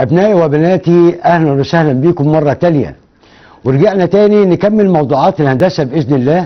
أبنائي وبناتي أهلا وسهلا بكم مرة تانية ورجعنا تاني نكمل موضوعات الهندسة بإذن الله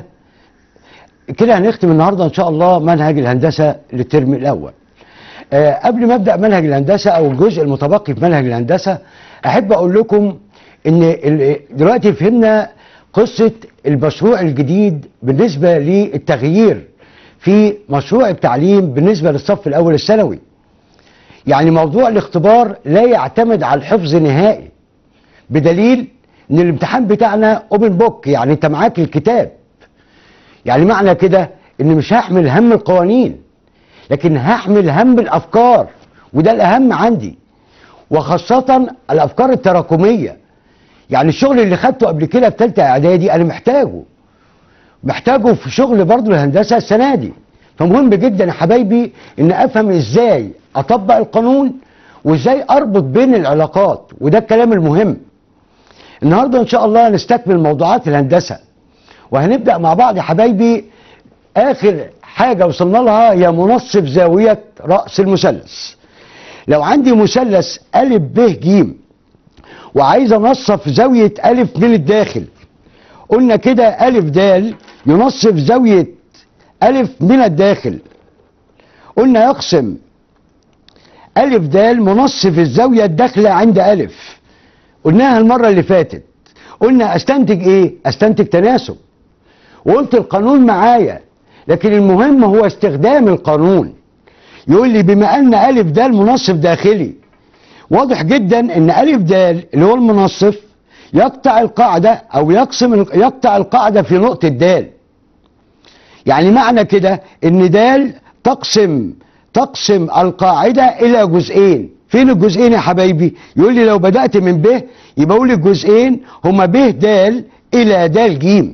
كده هنختم النهاردة إن شاء الله منهج الهندسة للترم الأول أه قبل ما أبدأ منهج الهندسة أو الجزء المتبقي في منهج الهندسة أحب أقول لكم إن ال- دلوقتي فهمنا قصة المشروع الجديد بالنسبة للتغيير في مشروع التعليم بالنسبة للصف الأول الثانوي يعني موضوع الاختبار لا يعتمد على الحفظ نهائي بدليل ان الامتحان بتاعنا اوبن بوك يعني انت معاك الكتاب يعني معنى كده ان مش هحمل هم القوانين لكن هحمل هم الافكار وده الاهم عندي وخاصة الافكار التراكمية يعني الشغل اللي خدته قبل كده في ثالثه اعدادي انا محتاجه محتاجه في شغل برضه الهندسه السنه دي فمهم جدا يا حبايبي ان افهم ازاي اطبق القانون وازاي اربط بين العلاقات وده الكلام المهم النهارده ان شاء الله هنستكمل موضوعات الهندسه وهنبدا مع بعض يا حبايبي اخر حاجه وصلنا لها هي منصف زاويه راس المثلث لو عندي مثلث ا ب ج وعايز انصف زاويه ا من الداخل قلنا كده أ د ينصف زاوية أ من الداخل قلنا يقسم أ د منصف الزاوية الداخلة عند أ قلناها المرة اللي فاتت قلنا استنتج ايه استنتج تناسب وقلت القانون معايا لكن المهم هو استخدام القانون يقول لي بما ان أ د منصف داخلي واضح جدا ان أ د اللي هو المنصف يقطع القاعدة او يقسم يقطع القاعدة في نقطة د يعني معنى كده ان د تقسم تقسم القاعدة الى جزئين فين الجزئين يا حبايبي يقول لي لو بدأت من ب يبقى اقول الجزئين هما ب د الى د ج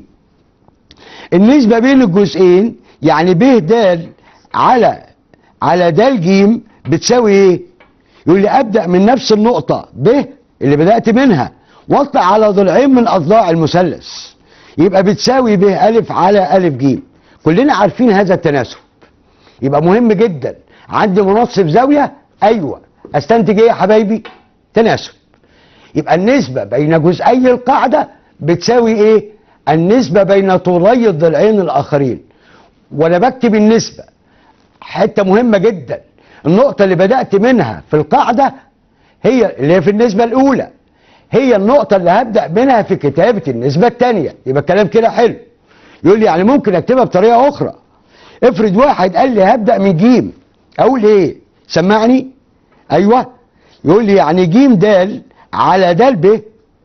النسبة بين الجزئين يعني ب د على على د ج بتساوي ايه يقول لي ابدأ من نفس النقطة ب اللي بدأت منها واطلع على ضلعين من اضلاع المثلث يبقى بتساوي ب ا على ا ج كلنا عارفين هذا التناسب يبقى مهم جدا عندي منصف زاويه ايوه استنتج ايه يا حبايبي تناسب يبقى النسبه بين جزئي القاعده بتساوي ايه النسبه بين طولي الضلعين الاخرين وانا بكتب النسبه حته مهمه جدا النقطه اللي بدات منها في القاعده هي اللي هي في النسبه الاولى هي النقطة اللي هبدأ منها في كتابة النسبة التانية يبقى الكلام كده حلو يقول لي يعني ممكن اكتبها بطريقة اخرى افرض واحد قال لي هبدأ من جيم اقول ايه سمعني ايوه يقول لي يعني جيم دال على دال ب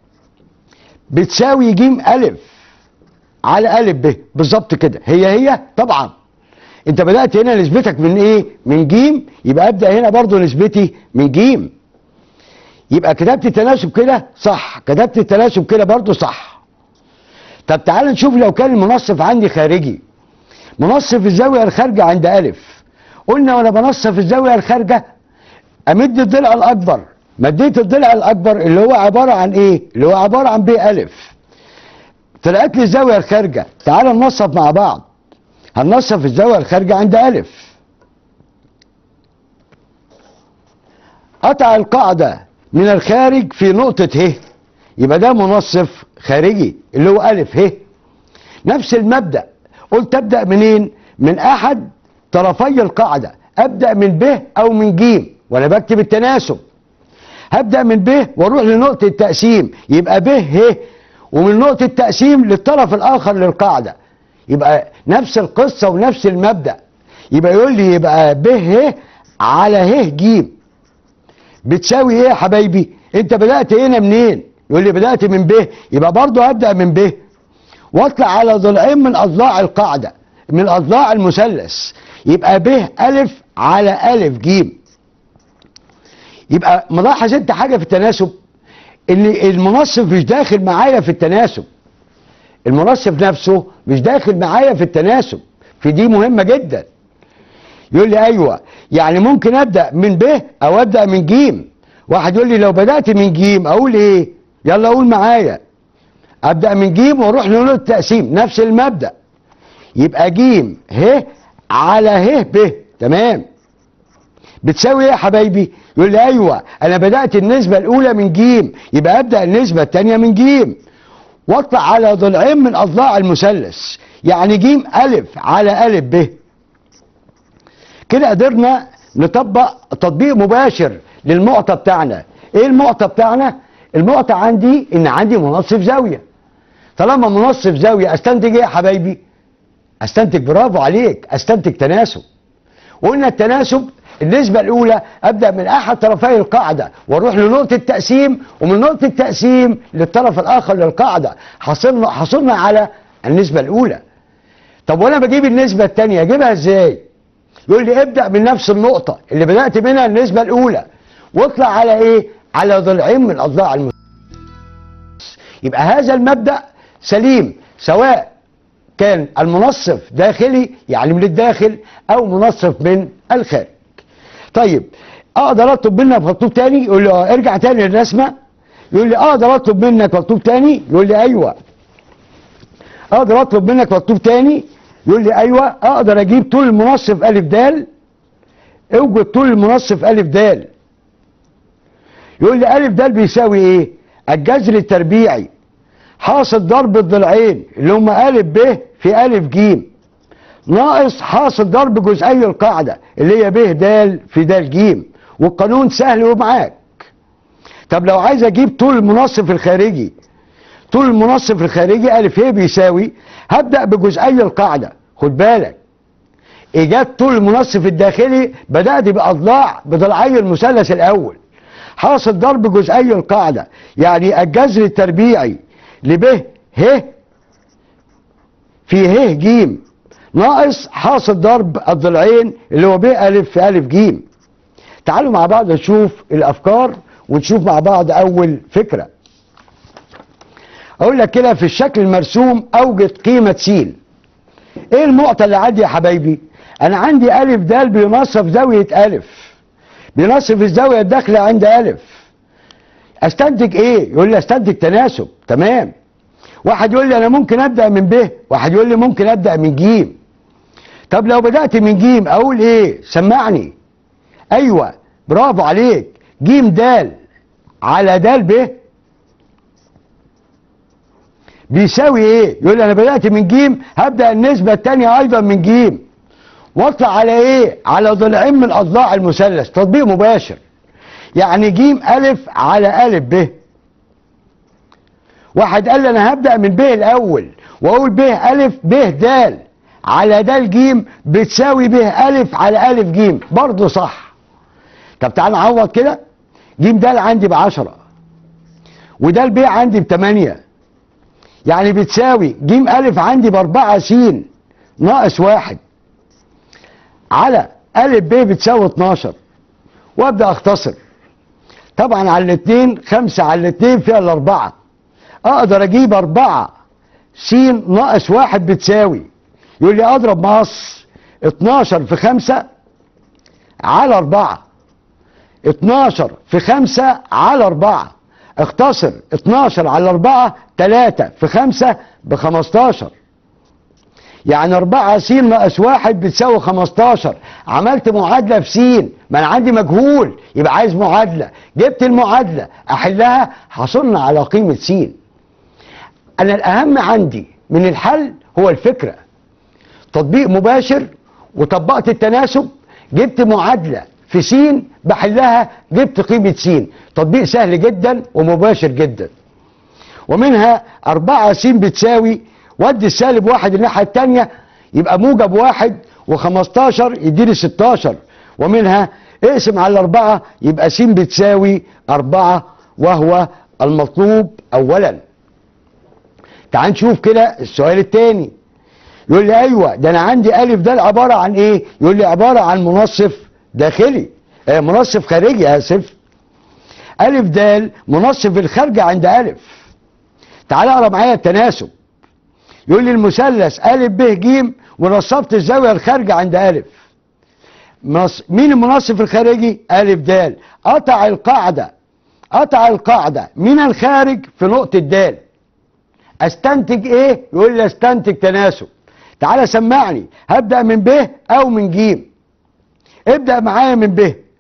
بتساوي جيم الف على الف ب بالظبط كده هي هي طبعا انت بدأت هنا نسبتك من ايه من جيم يبقى ابدأ هنا برضو نسبتي من جيم يبقى كتبت التناسب كده صح كتبت التناسب كده برضو صح طب تعال نشوف لو كان المنصف عندي خارجي منصف الزاوية الخارجة عند أ قلنا وانا بنصف الزاوية الخارجة امد الضلع الاكبر مديت الضلع الاكبر اللي هو عبارة عن ايه اللي هو عبارة عن ب أ طلعت لي الزاوية الخارجة تعال ننصف مع بعض هننصف الزاوية الخارجة عند أ قطع القاعدة من الخارج في نقطة ه يبقى ده منصف خارجي اللي هو أ ه نفس المبدأ قلت أبدأ منين من أحد طرفي القاعدة أبدأ من ب أو من ج وأنا بكتب التناسب هبدأ من ب واروح لنقطة التقسيم يبقى ب ه ومن نقطة التقسيم للطرف الآخر للقاعدة يبقى نفس القصة ونفس المبدأ يبقى يقول لي يبقى ب ه على ه ج بتساوي ايه يا حبايبي انت بدأت هنا منين يقول لي بدأت من ب يبقى برضو هبدأ من ب واطلع على ضلعين من اضلاع القاعدة من اضلاع المثلث يبقى ب أ على أ ج يبقى ملاحظ انت حاجة في التناسب ان المنصف مش داخل معايا في التناسب المنصف نفسه مش داخل معايا في التناسب في دي مهمة جدا يقول لي ايوه يعني ممكن ابدا من ب او ابدا من ج واحد يقول لي لو بدات من ج اقول ايه يلا قول معايا ابدا من ج واروح لنقطه التقسيم نفس المبدا يبقى ج ه على ه ب تمام بتساوي ايه يا حبايبي يقول لي ايوه انا بدات النسبه الاولى من جيم يبقى ابدا النسبه الثانيه من جيم واطلع على ضلعين من اضلاع المثلث يعني جيم الف على الف ب كده قدرنا نطبق تطبيق مباشر للمعطى بتاعنا ايه المعطى بتاعنا المعطى عندي ان عندي منصف زاويه طالما منصف زاويه استنتج ايه يا حبايبي استنتج برافو عليك استنتج تناسب وقلنا التناسب النسبة الأولى أبدأ من أحد طرفي القاعدة وأروح لنقطة التقسيم ومن نقطة التقسيم للطرف الآخر للقاعدة حصلنا حصلنا على النسبة الأولى طب وأنا بجيب النسبة الثانية أجيبها إزاي؟ يقول لي ابدأ من نفس النقطة اللي بدأت منها النسبة الأولى واطلع على إيه؟ على ضلعين من أضلاع المثلث يبقى هذا المبدأ سليم سواء كان المنصف داخلي يعني من الداخل او منصف من الخارج طيب اقدر اطلب منك مطلوب تاني يقول لي اه ارجع تاني للرسمه يقول لي اقدر اطلب منك مطلوب تاني يقول لي ايوه اقدر اطلب منك مطلوب تاني يقول لي ايوه اقدر اجيب طول المنصف الف د اوجد طول المنصف الف د يقول لي الف د بيساوي ايه الجذر التربيعي حاصل ضرب الضلعين اللي هم أ ب في أ ج ناقص حاصل ضرب جزئي القاعدة اللي هي ب د في د ج والقانون سهل ومعاك طب لو عايز اجيب طول المنصف الخارجي طول المنصف الخارجي أ ه بيساوي هبدأ بجزئي القاعدة خد بالك ايجاد طول المنصف الداخلي بدأت بأضلاع بضلعي المثلث الأول حاصل ضرب جزئي القاعدة يعني الجذر التربيعي لب ه في ه ج ناقص حاصل ضرب الضلعين اللي هو ب أ في أ ج تعالوا مع بعض نشوف الأفكار ونشوف مع بعض أول فكرة أقول لك كده في الشكل المرسوم أوجد قيمة س إيه المعطى اللي عندي يا حبايبي؟ أنا عندي أ د بينصف زاوية أ بينصف الزاوية الداخلة عند أ استنتج ايه يقول لي استنتج تناسب تمام واحد يقول لي انا ممكن ابدا من ب واحد يقول لي ممكن ابدا من ج طب لو بدات من ج اقول ايه سمعني ايوه برافو عليك ج د على د ب بيساوي ايه يقول لي انا بدات من ج هبدا النسبه الثانيه ايضا من ج واطلع على ايه على ضلعين من اضلاع المثلث تطبيق مباشر يعني ج ألف على ألف ب واحد قال لي أنا هبدأ من ب الأول وأقول ب ألف ب د على د ج بتساوي ب ألف على ألف ج برضه صح طب تعال نعوض كده ج د عندي بعشرة وده الب عندي بتمانية يعني بتساوي ج ألف عندي بأربعة س ناقص واحد على ألف ب بتساوي 12 وابدأ أختصر طبعا على الاثنين خمسة على الاثنين فيها الاربعة اقدر اجيب اربعة س ناقص واحد بتساوي يقول لي اضرب مقص 12 في خمسة على اربعة 12 في خمسة على اربعة اختصر 12 على اربعة 3 في خمسة ب 15 يعني 4 س ناقص 1 بتساوي 15 عملت معادله في س ما انا عندي مجهول يبقى عايز معادله جبت المعادله احلها حصلنا على قيمه س انا الاهم عندي من الحل هو الفكره تطبيق مباشر وطبقت التناسب جبت معادله في س بحلها جبت قيمه س تطبيق سهل جدا ومباشر جدا ومنها 4 س بتساوي ودي السالب واحد الناحية التانية يبقى موجب واحد و15 يديني 16 ومنها اقسم على الأربعة يبقى س بتساوي أربعة وهو المطلوب أولا تعال نشوف كده السؤال التاني يقول لي أيوة ده أنا عندي ألف ده عبارة عن إيه؟ يقول لي عبارة عن منصف داخلي آه منصف خارجي آسف ألف د منصف الخارجة عند ألف تعال اقرا معايا التناسب يقول لي المثلث أ ب ج ونصبت الزاوية الخارجة عند أ مين المنصف الخارجي أ د قطع القاعدة قطع القاعدة من الخارج في نقطة د استنتج ايه يقول لي استنتج تناسب تعالى سمعني هبدأ من ب او من ج ابدأ معايا من ب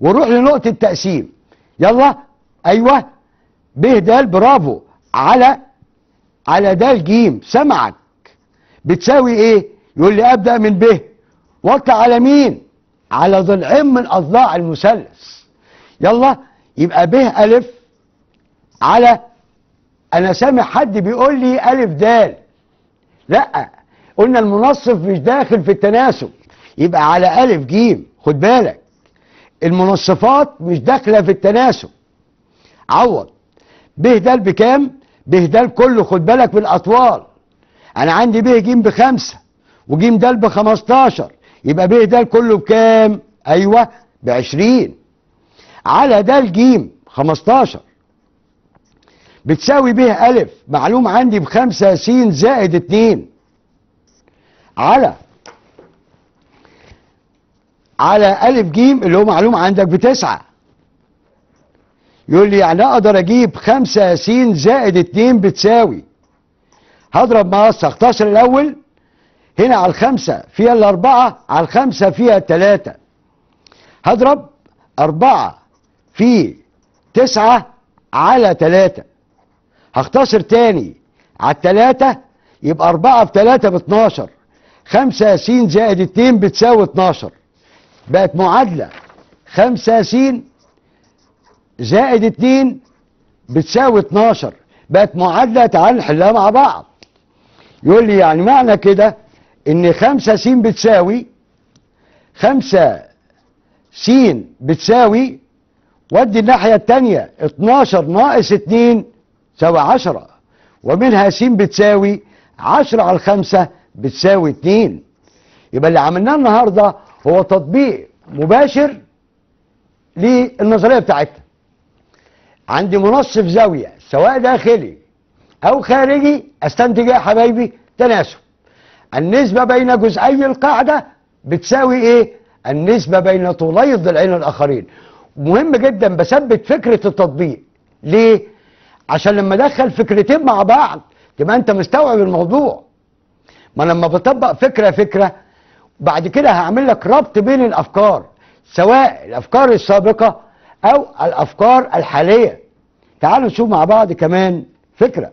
وروح لنقطة تقسيم يلا ايوه ب د برافو على على د ج سمعك بتساوي ايه يقول لي ابدا من ب واطلع على مين على ضلعين من اضلاع المثلث يلا يبقى ب الف على انا سامع حد بيقول لي الف د لا قلنا المنصف مش داخل في التناسب يبقى على الف ج خد بالك المنصفات مش داخله في التناسب عوض ب د بكام ب د كله خد بالك من الاطوال انا عندي ب ج بخمسة وج د بخمستاشر يبقى ب د كله بكام ايوه بعشرين على د ج خمستاشر بتساوي ب الف معلوم عندي بخمسة س زائد اتنين على على الف ج اللي هو معلوم عندك بتسعة يقول لي يعني اقدر اجيب خمسة س زائد اتنين بتساوي هضرب مقص اختصر الاول هنا على الخمسة فيها الاربعة على الخمسة فيها التلاتة هضرب اربعة في تسعة على تلاتة هختصر تاني على التلاتة يبقى اربعة في تلاتة باتناشر خمسة س زائد اتنين بتساوي اتناشر بقت معادلة خمسة س زائد اتنين بتساوي اتناشر بقت معادلة تعال نحلها مع بعض يقول لي يعني معنى كده ان خمسة س بتساوي خمسة س بتساوي ودي الناحية التانية اتناشر ناقص اتنين تساوي عشرة ومنها س بتساوي عشرة على الخمسة بتساوي اتنين يبقى اللي عملناه النهاردة هو تطبيق مباشر للنظرية بتاعتنا عندي منصف زاوية سواء داخلي او خارجي استنتج يا حبايبي تناسب النسبة بين جزئي القاعدة بتساوي ايه النسبة بين طولي الضلعين الاخرين مهم جدا بثبت فكرة التطبيق ليه عشان لما ادخل فكرتين مع بعض تبقى انت مستوعب الموضوع ما لما بطبق فكرة فكرة بعد كده هعمل لك ربط بين الافكار سواء الافكار السابقة او الافكار الحالية تعالوا نشوف مع بعض كمان فكرة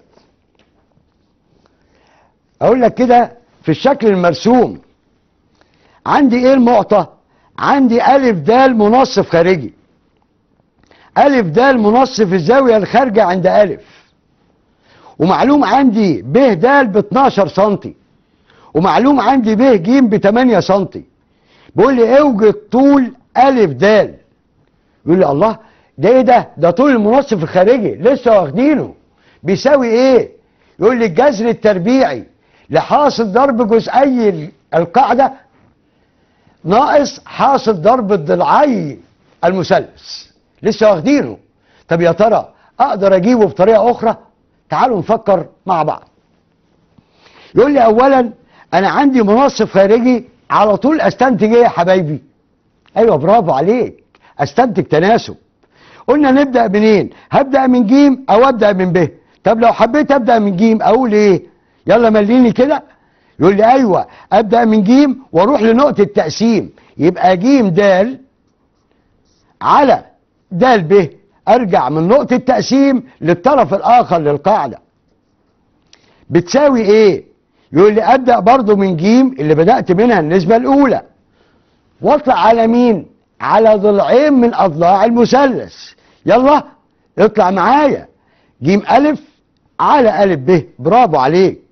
اقول لك كده في الشكل المرسوم عندي ايه المعطى عندي الف د منصف خارجي الف د منصف الزاوية الخارجة عند الف ومعلوم عندي ب د ب 12 سنتي ومعلوم عندي ب ج ب 8 سنتي بيقول لي اوجد طول الف د يقول لي الله ده ايه ده ده طول المنصف الخارجي لسه واخدينه بيساوي ايه يقول لي الجذر التربيعي لحاصل ضرب جزئي القاعدة ناقص حاصل ضرب الضلعي المثلث لسه واخدينه طب يا ترى اقدر اجيبه بطريقة اخرى تعالوا نفكر مع بعض يقول لي اولا انا عندي منصف خارجي على طول استنتج ايه يا حبايبي ايوه برافو عليك استنتج تناسب قلنا نبدأ منين هبدأ من جيم او ابدأ من ب طب لو حبيت ابدأ من جيم اقول ايه يلا مليني كده يقول لي ايوه ابدأ من جيم واروح لنقطة تقسيم يبقى جيم دال على دال ب ارجع من نقطة تقسيم للطرف الاخر للقاعدة بتساوي ايه يقول لي ابدأ برضو من جيم اللي بدأت منها النسبة الاولى واطلع على مين على ضلعين من اضلاع المثلث يلا اطلع معايا جيم الف على الف ب برافو عليك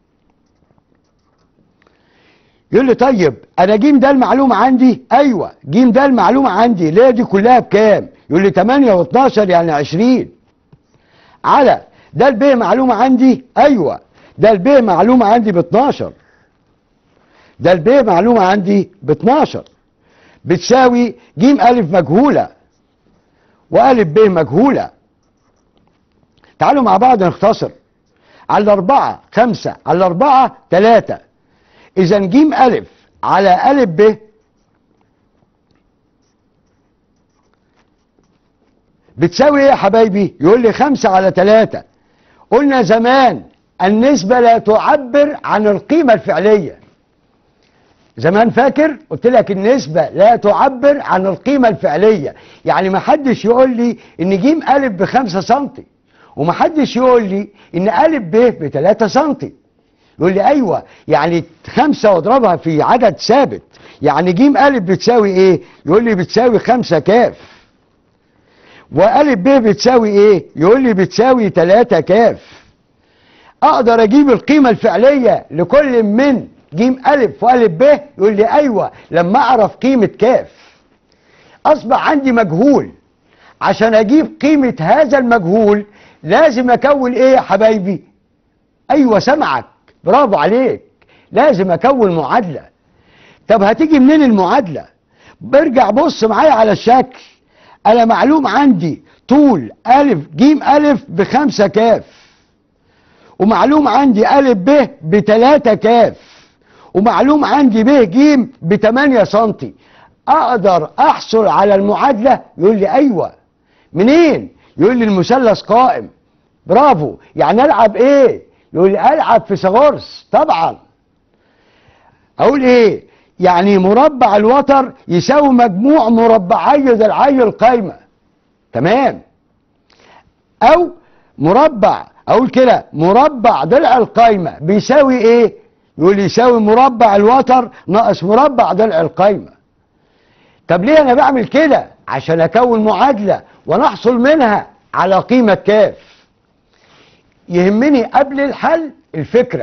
يقول لي طيب انا جيم ده المعلومه عندي ايوه جيم ده المعلومه عندي ليه دي كلها بكام يقول لي 8 و12 يعني 20 على ده الب معلومه عندي ايوه ده الب معلومه عندي ب 12 ده الب معلومه عندي ب 12 بتساوي جيم الف مجهوله والف ب مجهوله تعالوا مع بعض نختصر على الأربعة خمسة على الأربعة تلاتة إذا جيم ألف على ألف ب بتساوي إيه يا حبايبي؟ يقول لي خمسة على تلاتة قلنا زمان النسبة لا تعبر عن القيمة الفعلية زمان فاكر قلت لك النسبة لا تعبر عن القيمة الفعلية يعني ما حدش يقول لي ان جيم ألف بخمسة سنتي وما حدش يقول لي ان ألف ب بتلاتة سنتي يقول لي ايوه يعني خمسة واضربها في عدد ثابت يعني جيم ألف بتساوي ايه يقول لي بتساوي خمسة كاف وألف ب بتساوي ايه يقول لي بتساوي تلاتة كاف اقدر اجيب القيمة الفعلية لكل من جيم ألف وألف ب يقول لي أيوة لما أعرف قيمة كاف أصبح عندي مجهول عشان أجيب قيمة هذا المجهول لازم أكون إيه يا حبايبي أيوة سمعك برافو عليك لازم أكون معادلة طب هتيجي منين المعادلة برجع بص معايا على الشكل أنا معلوم عندي طول ألف جيم ألف بخمسة كاف ومعلوم عندي ألف ب بتلاتة كاف ومعلوم عندي ب ج ب 8 سم اقدر احصل على المعادله يقول لي ايوه منين يقول لي المثلث قائم برافو يعني العب ايه يقول لي العب فيثاغورس طبعا اقول ايه يعني مربع الوتر يساوي مجموع مربعي ضلعي القايمه تمام او مربع اقول كده مربع ضلع القايمه بيساوي ايه يقول لي يساوي مربع الوتر ناقص مربع ضلع القايمة طب ليه انا بعمل كده عشان اكون معادلة ونحصل منها على قيمة كاف يهمني قبل الحل الفكرة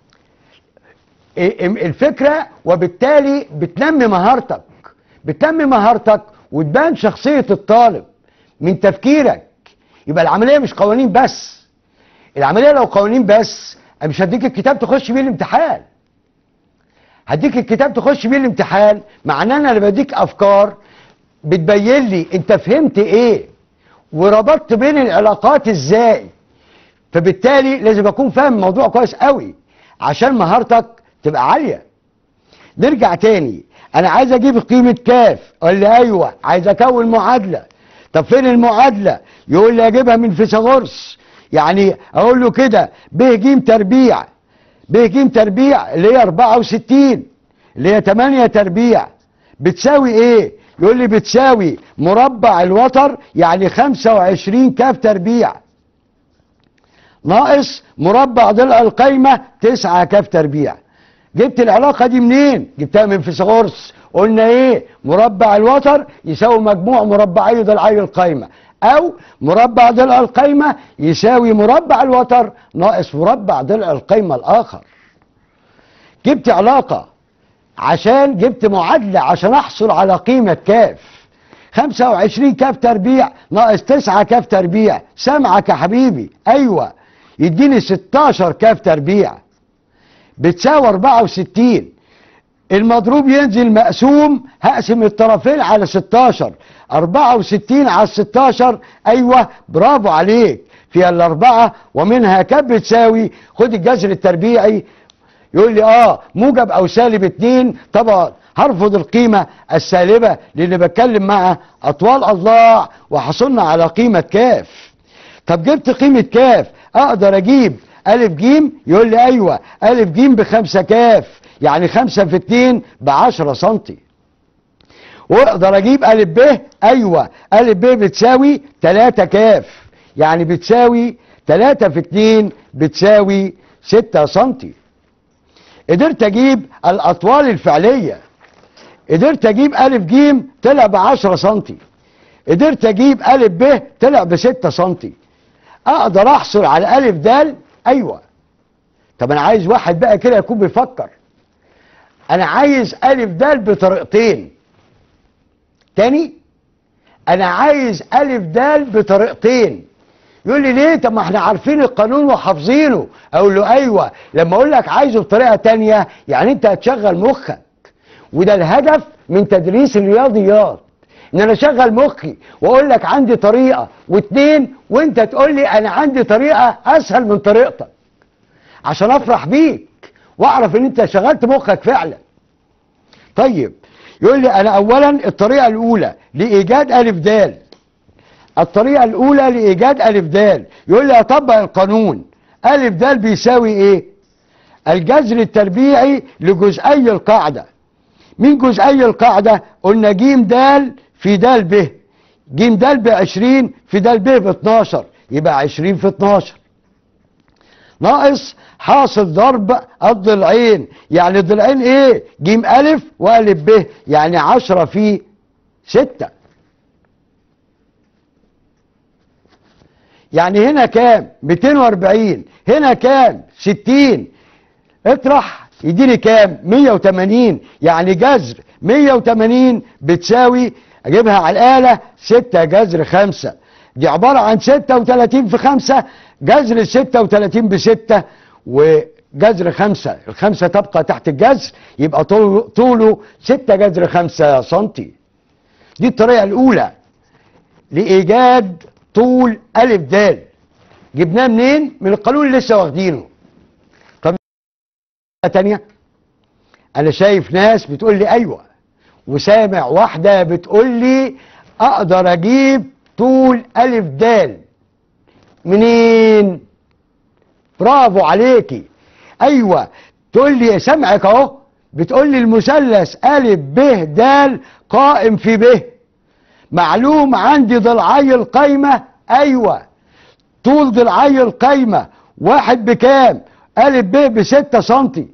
الفكرة وبالتالي بتنمي مهارتك بتنمي مهارتك وتبان شخصية الطالب من تفكيرك يبقى العملية مش قوانين بس العملية لو قوانين بس انا مش هديك الكتاب تخش بيه الامتحان هديك الكتاب تخش بيه الامتحان معناه ان انا بديك افكار بتبين لي انت فهمت ايه وربطت بين العلاقات ازاي فبالتالي لازم اكون فاهم الموضوع كويس قوي عشان مهارتك تبقى عاليه نرجع تاني انا عايز اجيب قيمه كاف قال لي ايوه عايز اكون معادله طب فين المعادله يقول لي اجيبها من فيثاغورس يعني اقول له كده ب ج تربيع ب ج تربيع اللي هي 64 اللي هي 8 تربيع بتساوي ايه يقول لي بتساوي مربع الوتر يعني 25 كاف تربيع ناقص مربع ضلع القايمة 9 كاف تربيع جبت العلاقة دي منين جبتها من فيثاغورس قلنا ايه مربع الوتر يساوي مجموع مربعي ضلعي القايمة او مربع ضلع القايمة يساوي مربع الوتر ناقص مربع ضلع القايمة الاخر جبت علاقة عشان جبت معادلة عشان احصل على قيمة كاف 25 كاف تربيع ناقص 9 كاف تربيع سامعك يا حبيبي ايوه يديني 16 كاف تربيع بتساوي 64 المضروب ينزل مقسوم هقسم الطرفين على 16 64 على 16 ايوه برافو عليك فيها الاربعه ومنها كام بتساوي خد الجذر التربيعي يقول لي اه موجب او سالب 2 طبعا هرفض القيمة السالبة لأني بتكلم مع أطوال أضلاع وحصلنا على قيمة كاف طب جبت قيمة كاف أقدر أجيب ألف جيم يقول لي أيوة ألف جيم بخمسة كاف يعني خمسة في اتنين بعشرة سنتي واقدر اجيب الف ب ايوه الف ب بتساوي تلاتة كاف يعني بتساوي تلاتة في اتنين بتساوي ستة سنتي قدرت اجيب الاطوال الفعلية قدرت اجيب الف جيم طلع بعشرة سنتي قدرت اجيب الف ب طلع بستة سنتي اقدر احصل على الف د ايوه طب انا عايز واحد بقى كده يكون بيفكر انا عايز الف د بطريقتين تاني انا عايز الف د بطريقتين يقول لي ليه طب ما احنا عارفين القانون وحافظينه اقول له ايوه لما اقول لك عايزه بطريقه تانية يعني انت هتشغل مخك وده الهدف من تدريس الرياضيات ان انا اشغل مخي واقول لك عندي طريقه واتنين وانت تقول لي انا عندي طريقه اسهل من طريقتك عشان افرح بيك واعرف ان انت شغلت مخك فعلا طيب يقول لي انا اولا الطريقه الاولى لايجاد الف د الطريقه الاولى لايجاد الف د يقول لي اطبق القانون الف د بيساوي ايه الجذر التربيعي لجزئي القاعده من جزئي القاعدة قلنا جيم دال في دال ب جيم دال ب 20 في دال ب ب 12 يبقى 20 في 12 ناقص حاصل ضرب الضلعين يعني الضلعين ايه جيم الف والف ب يعني 10 في 6 يعني هنا كام 240 هنا كام 60 اطرح يديني كام 180 يعني جذر 180 بتساوي اجيبها على الآلة 6 جذر 5 دي عبارة عن 36 في 5 جذر ال 36 ب 6 وجذر 5 الخمسة تبقى تحت الجذر يبقى طول- طوله 6 جذر 5 سنتي دي الطريقة الأولى لإيجاد طول ألف دال جبناه منين؟ من القانون اللي لسه واخدينه طب تانية أنا شايف ناس بتقول لي أيوة وسامع واحدة بتقول لي أقدر أجيب طول ألف دال منين؟ برافو عليكي أيوة تقول لي سامعك أهو بتقول لي المثلث ألف ب د قائم في ب معلوم عندي ضلعي القايمة أيوة طول ضلعي القايمة واحد بكام ألف ب بستة سنتي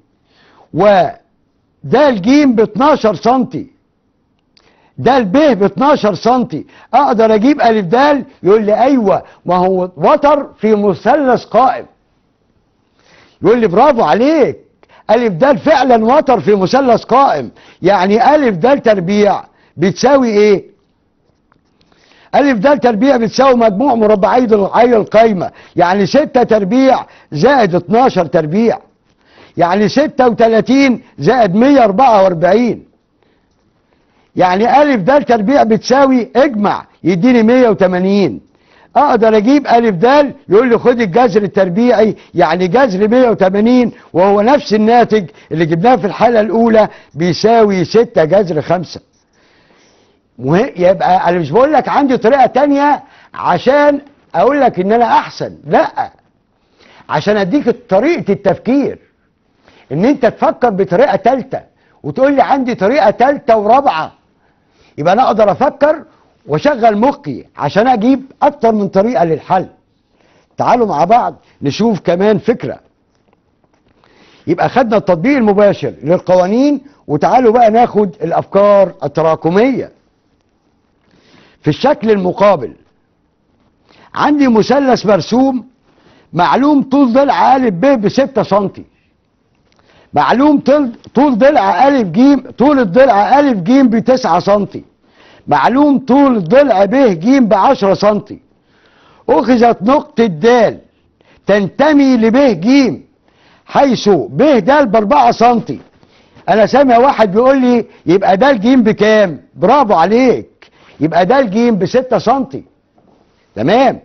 وده الجيم ب 12 سنتي ده الب ب 12 سنتي اقدر اجيب الف دال يقول لي ايوه ما هو وتر في مثلث قائم يقول لي برافو عليك الف دال فعلا وتر في مثلث قائم يعني الف دال تربيع بتساوي ايه ألف دال تربيع بتساوي مجموع مربعي ضلعي القايمة يعني ستة تربيع زائد 12 تربيع يعني 36 زائد 144 يعني ألف دال تربيع بتساوي اجمع يديني 180 اقدر اجيب الف دال يقول لي خد الجذر التربيعي يعني جذر 180 وهو نفس الناتج اللي جبناه في الحالة الاولى بيساوي 6 جذر 5 مه... يبقى انا مش بقول لك عندي طريقه تانية عشان اقول لك ان انا احسن لا عشان اديك طريقه التفكير ان انت تفكر بطريقه ثالثه وتقول لي عندي طريقه ثالثه ورابعه يبقى انا اقدر افكر واشغل مخي عشان اجيب اكتر من طريقه للحل تعالوا مع بعض نشوف كمان فكره يبقى خدنا التطبيق المباشر للقوانين وتعالوا بقى ناخد الافكار التراكميه في الشكل المقابل عندي مثلث مرسوم معلوم طول ضلع أ ب ب 6 سم معلوم طول طول ضلع أ ج طول الضلع أ ج ب 9 سم معلوم طول الضلع ب ج ب 10 سم أخذت نقطة د تنتمي لب ج حيث ب د ب 4 سم أنا سامع واحد بيقول لي يبقى د ج بكام؟ برافو عليك يبقى ده الجيم ب 6 سم تمام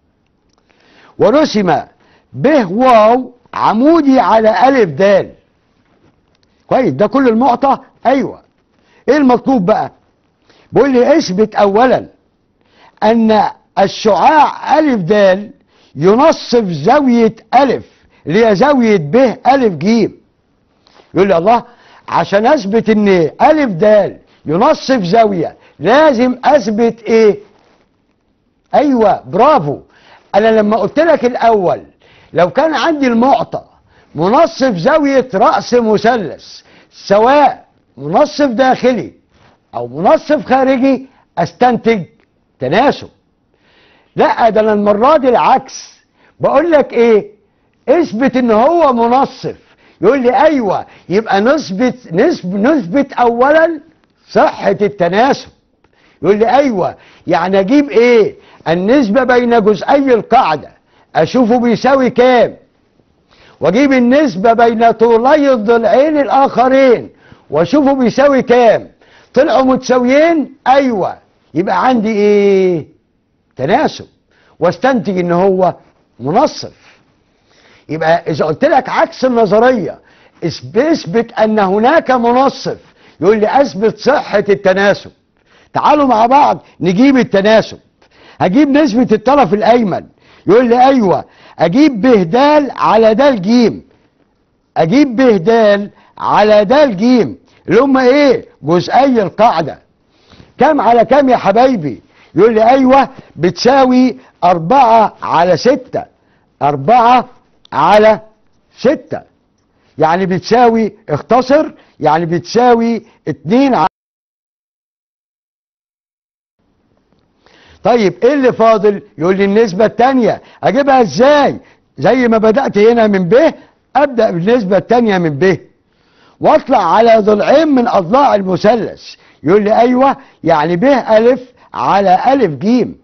ورسم ب واو عمودي على الف د كويس ده كل المعطى ايوه ايه المطلوب بقى بيقول لي اثبت اولا ان الشعاع الف د ينصف زاويه الف اللي هي زاويه ب الف ج يقول لي الله عشان اثبت ان الف د ينصف زاويه لازم اثبت ايه ايوه برافو انا لما قلت لك الاول لو كان عندي المعطى منصف زاوية رأس مثلث سواء منصف داخلي او منصف خارجي استنتج تناسب لا ده انا المرة دي العكس بقول لك ايه اثبت ان هو منصف يقول لي ايوه يبقى نثبت نثبت, نثبت اولا صحة التناسب يقول لي ايوه يعني اجيب ايه النسبة بين جزئي القاعدة اشوفه بيساوي كام واجيب النسبة بين طولي الضلعين الاخرين واشوفه بيساوي كام طلعوا متساويين ايوه يبقى عندي ايه تناسب واستنتج ان هو منصف يبقى اذا قلت لك عكس النظرية اثبت ان هناك منصف يقول لي اثبت صحة التناسب تعالوا مع بعض نجيب التناسب هجيب نسبة الطرف الايمن يقول لي ايوه اجيب بهدال على دال جيم اجيب بهدال على دال جيم اللي هم ايه جزئي القاعدة كم على كم يا حبايبي يقول لي ايوه بتساوي اربعة على ستة اربعة على ستة يعني بتساوي اختصر يعني بتساوي اتنين على طيب ايه اللي فاضل يقول لي النسبة التانية اجيبها ازاي زي ما بدأت هنا من ب ابدأ بالنسبة التانية من ب واطلع على ضلعين من اضلاع المثلث يقول لي ايوه يعني ب الف على الف جيم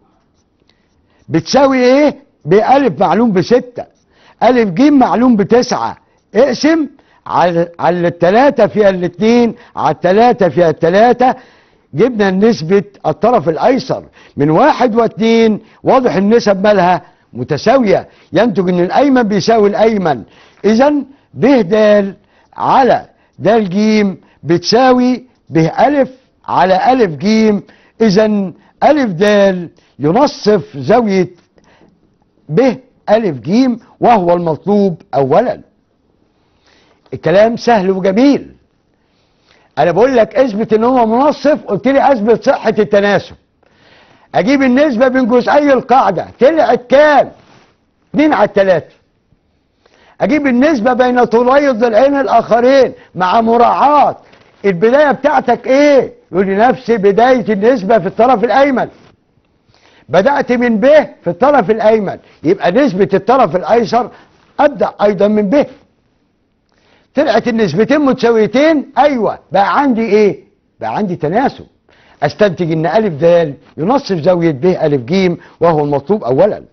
بتساوي ايه بألف معلوم بستة ألف جيم معلوم بتسعة اقسم على على التلاتة فيها الاتنين على التلاتة فيها التلاتة جبنا نسبة الطرف الأيسر من واحد واتنين واضح النسب مالها متساوية ينتج ان الأيمن بيساوي الأيمن إذا ب د على د ج بتساوي ب ألف على ألف ج إذا ألف د ينصف زاوية ب ألف ج وهو المطلوب أولا الكلام سهل وجميل انا بقول لك اثبت ان هو منصف قلت لي اثبت صحة التناسب اجيب النسبة بين جزئي القاعدة طلعت كام 2 على 3 اجيب النسبة بين طولي الضلعين الاخرين مع مراعاة البداية بتاعتك ايه يقول لي نفس بداية النسبة في الطرف الايمن بدأت من ب في الطرف الايمن يبقى نسبة الطرف الايسر ابدأ ايضا من ب طلعت النسبتين متساويتين ايوه بقى عندي ايه بقى عندي تناسب استنتج ان الف د ينصف زاويه ب الف ج وهو المطلوب اولا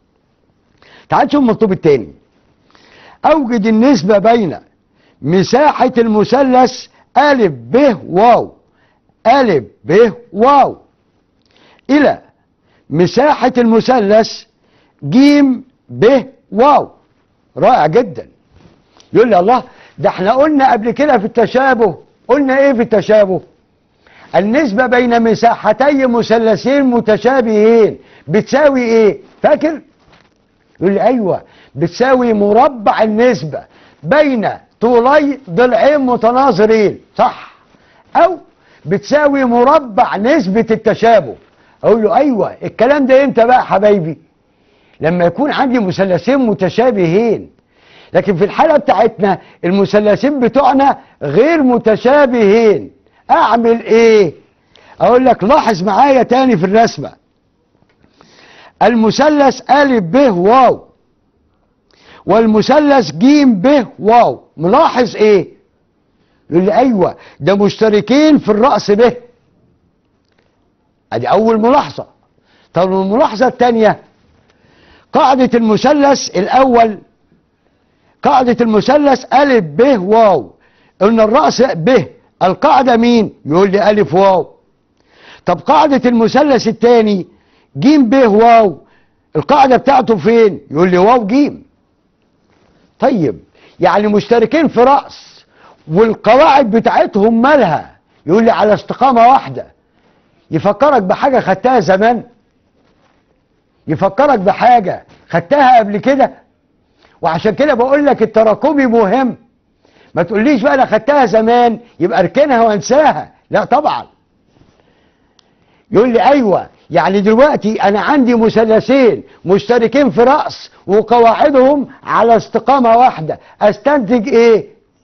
تعال نشوف المطلوب الثاني اوجد النسبه بين مساحه المثلث الف ب واو الف ب واو الى مساحه المثلث ج ب واو رائع جدا يقول لي الله ده احنا قلنا قبل كده في التشابه قلنا ايه في التشابه النسبة بين مساحتي مثلثين متشابهين بتساوي ايه فاكر يقول لي ايوه بتساوي مربع النسبة بين طولي ضلعين متناظرين صح او بتساوي مربع نسبة التشابه اقول له ايوه الكلام ده امتى بقى حبايبي لما يكون عندي مثلثين متشابهين لكن في الحالة بتاعتنا المثلثين بتوعنا غير متشابهين اعمل ايه اقول لك لاحظ معايا تاني في الرسمة المثلث ا ب واو والمثلث ج ب واو ملاحظ ايه يقول لي ايوه ده مشتركين في الرأس ب ادي اول ملاحظة طب الملاحظة الثانية قاعدة المثلث الاول قاعدة المثلث أ ب واو قلنا الرأس ب القاعدة مين يقول لي ألف واو طب قاعدة المثلث الثاني ج ب واو القاعدة بتاعته فين يقول لي واو ج طيب يعني مشتركين في رأس والقواعد بتاعتهم مالها يقول لي على استقامة واحدة يفكرك بحاجة خدتها زمان يفكرك بحاجة خدتها قبل كده وعشان كده بقول لك التراكمي مهم ما تقوليش بقى انا خدتها زمان يبقى اركنها وانساها لا طبعا يقول لي ايوه يعني دلوقتي انا عندي مثلثين مشتركين في رأس وقواعدهم على استقامة واحدة استنتج ايه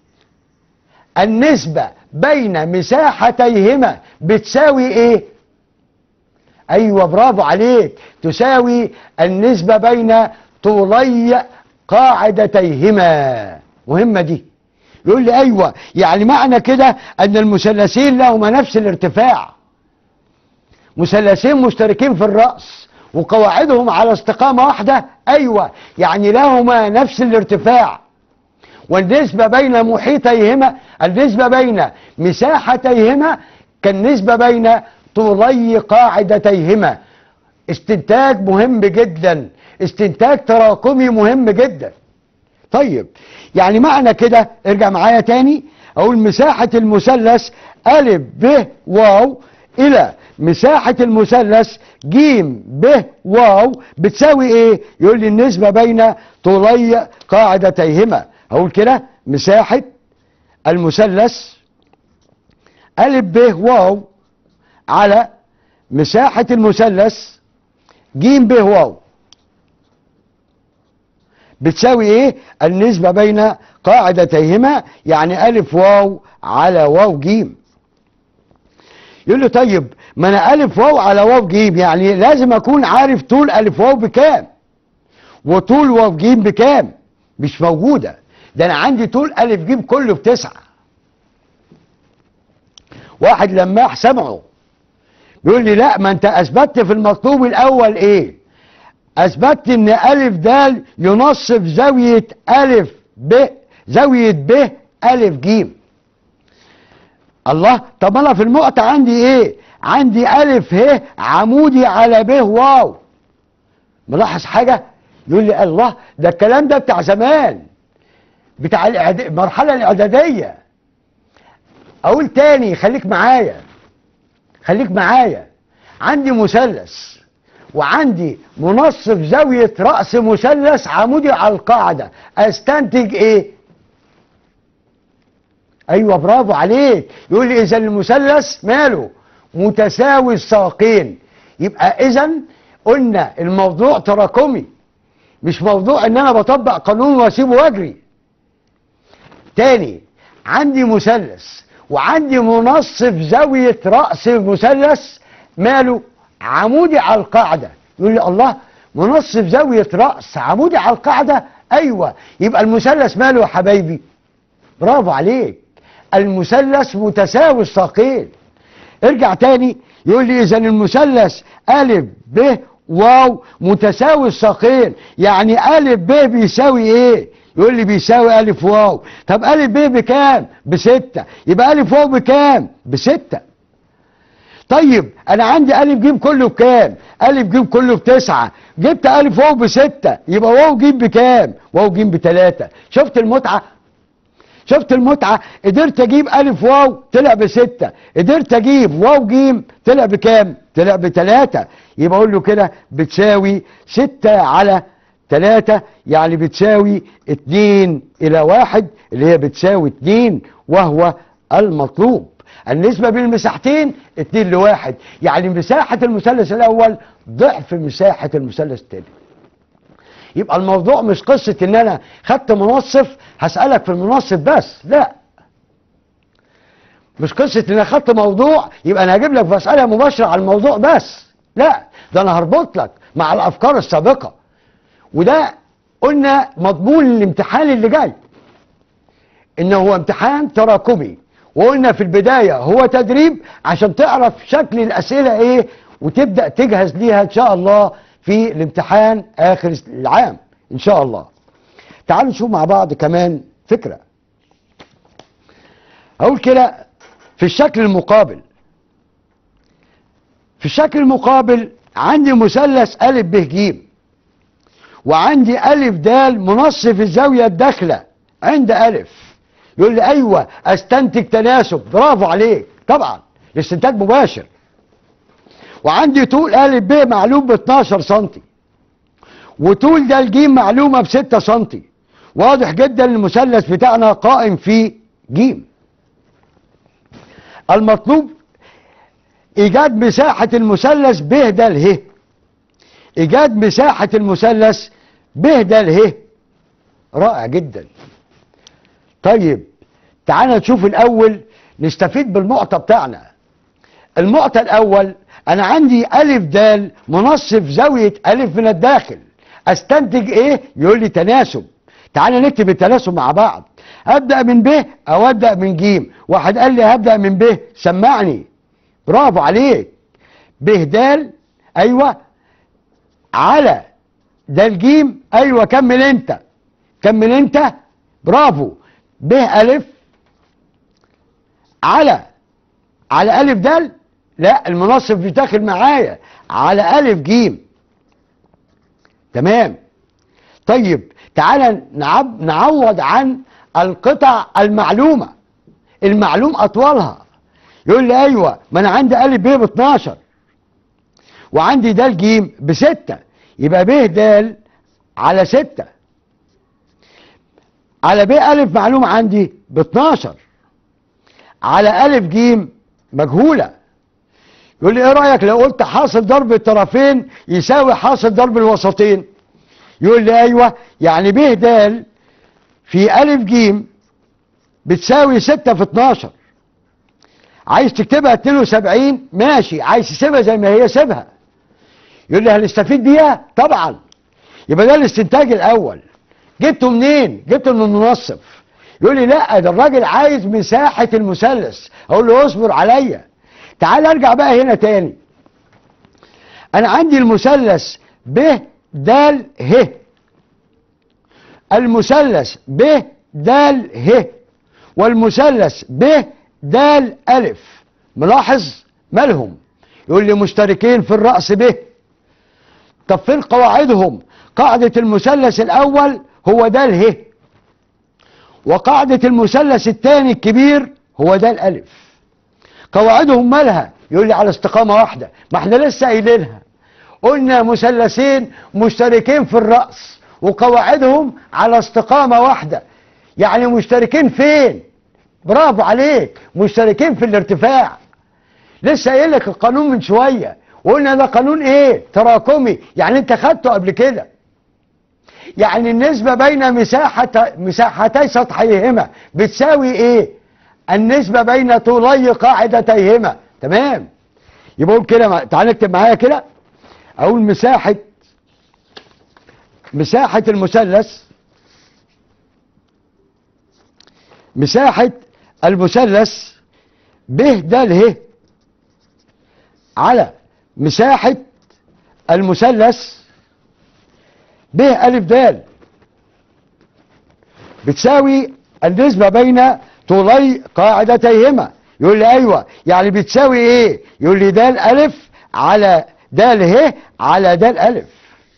النسبة بين مساحتيهما بتساوي ايه ايوه برافو عليك تساوي النسبة بين طولي قاعدتيهما مهمة دي يقول لي ايوه يعني معنى كده ان المثلثين لهما نفس الارتفاع مثلثين مشتركين في الرأس وقواعدهم على استقامة واحدة ايوه يعني لهما نفس الارتفاع والنسبة بين محيطيهما النسبة بين مساحتيهما كالنسبة بين طولي قاعدتيهما استنتاج مهم جدا استنتاج تراكمي مهم جدا طيب يعني معنى كده ارجع معايا تاني اقول مساحة المثلث ا ب واو الى مساحة المثلث ج ب واو بتساوي ايه يقول لي النسبة بين طولي قاعدتيهما اقول كده مساحة المثلث ألف ب واو على مساحة المثلث ج ب واو بتساوي ايه النسبة بين قاعدتيهما يعني ألف واو على واو جيم يقول له طيب ما انا ألف واو على واو جيم يعني لازم أكون عارف طول ألف واو بكام وطول واو جيم بكام مش موجودة ده أنا عندي طول ألف جيم كله بتسعة واحد لماح سمعه بيقول لي لا ما انت اثبتت في المطلوب الاول ايه اثبتت ان الف د ينصف زاوية الف ب زاوية ب الف ج الله طب انا في المقطع عندي ايه عندي الف ه عمودي على ب واو ملاحظ حاجة يقول لي الله ده الكلام ده بتاع زمان بتاع الإعد... المرحلة الاعدادية اقول تاني خليك معايا خليك معايا عندي مثلث وعندي منصف زاوية رأس مثلث عمودي على القاعدة استنتج ايه ايوه برافو عليك يقول لي اذا المثلث ماله متساوي الساقين يبقى اذا قلنا الموضوع تراكمي مش موضوع ان انا بطبق قانون واسيبه واجري تاني عندي مثلث وعندي منصف زاوية رأس المثلث ماله عمودي على القاعدة يقول لي الله منصف زاوية رأس عمودي على القاعدة أيوة يبقى المثلث ماله يا حبايبي برافو عليك المثلث متساوي الساقين ارجع تاني يقول لي إذا المثلث ألف ب واو متساوي الساقين يعني ألف ب بيساوي إيه يقول لي بيساوي ألف واو طب ألف ب بكام بستة يبقى ألف واو بكام بستة طيب أنا عندي ألف جيم كله بكام ألف جيم كله بتسعة جبت ألف واو بستة يبقى واو جيم بكام واو جيم بتلاتة شفت المتعة شفت المتعة قدرت اجيب الف واو طلع بستة قدرت اجيب واو جيم طلع بكام طلع بتلاتة يبقى اقول له كده بتساوي ستة على تلاتة يعني بتساوي اتنين الى واحد اللي هي بتساوي اتنين وهو المطلوب النسبة بين المساحتين اتنين لواحد يعني مساحة المثلث الاول ضعف مساحة المثلث التاني يبقى الموضوع مش قصة ان انا خدت منصف هسألك في المنصف بس لا مش قصة ان انا خدت موضوع يبقى انا هجيب لك مسألة مباشرة على الموضوع بس لا ده انا هربط لك مع الافكار السابقة وده قلنا مضمون الامتحان اللي جاي ان هو امتحان تراكمي وقلنا في البداية هو تدريب عشان تعرف شكل الاسئلة ايه وتبدأ تجهز ليها ان شاء الله في الامتحان اخر العام ان شاء الله تعالوا نشوف مع بعض كمان فكرة اقول كده في الشكل المقابل في الشكل المقابل عندي مثلث أ ب ج وعندي أ د منصف الزاوية الداخلة عند أ يقول لي أيوة أستنتج تناسب برافو عليك طبعا الاستنتاج مباشر وعندي طول أ ب معلوم ب 12 سم وطول ده الجيم معلومة ب 6 سم واضح جدا المثلث بتاعنا قائم في ج المطلوب ايجاد مساحة المثلث ب د ه ايجاد مساحة المثلث ب د ه رائع جدا طيب تعالى نشوف الاول نستفيد بالمعطى بتاعنا المعطى الاول انا عندي الف د منصف زاوية الف من الداخل استنتج ايه يقول لي تناسب تعالى نكتب التناسب مع بعض ابدا من ب او ابدا من ج واحد قال لي هبدا من ب سمعني برافو عليك ب د ايوه على د ج ايوه كمل انت كمل انت برافو ب الف على على الف د لا المنصف مش داخل معايا على الف ج تمام طيب تعالى نعب نعوض عن القطع المعلومة المعلوم أطولها يقول لي أيوة ما أنا عندي ألف ب ب 12 وعندي د ج ب 6 يبقى ب د على 6 على ب ألف معلوم عندي ب 12 على ألف ج مجهولة يقول لي ايه رأيك لو قلت حاصل ضرب الطرفين يساوي حاصل ضرب الوسطين يقول لي ايوه يعني ب د في ألف جيم بتساوي 6 في 12 عايز تكتبها 72 ماشي عايز تسيبها زي ما هي سيبها يقول لي هنستفيد بيها طبعا يبقى ده الاستنتاج الاول جبته منين جبته من المنصف يقول لي لا ده الراجل عايز مساحة المثلث اقول له اصبر عليا تعال ارجع بقى هنا تاني انا عندي المثلث ب د ه المثلث ب د ه والمثلث ب د ألف ملاحظ مالهم يقول لي مشتركين في الرأس ب طب فين قواعدهم قاعدة المثلث الأول هو د ه وقاعدة المثلث الثاني الكبير هو د الألف قواعدهم مالها يقول لي على استقامة واحدة ما احنا لسه قايلينها قلنا مثلثين مشتركين في الرأس وقواعدهم على استقامة واحدة يعني مشتركين فين برافو عليك مشتركين في الارتفاع لسه قايل لك القانون من شوية وقلنا ده قانون ايه تراكمي يعني انت خدته قبل كده يعني النسبة بين مساحة مساحتي سطحيهما بتساوي ايه النسبة بين طولي قاعدتيهما تمام يبقى قول كده تعال نكتب معايا كده اقول مساحة مساحة المثلث مساحة المثلث ب د ه على مساحة المثلث ب ألف د بتساوي النسبة بين طولي قاعدتيهما يقول لي أيوة يعني بتساوي إيه يقول لي د ألف على د ه على د ألف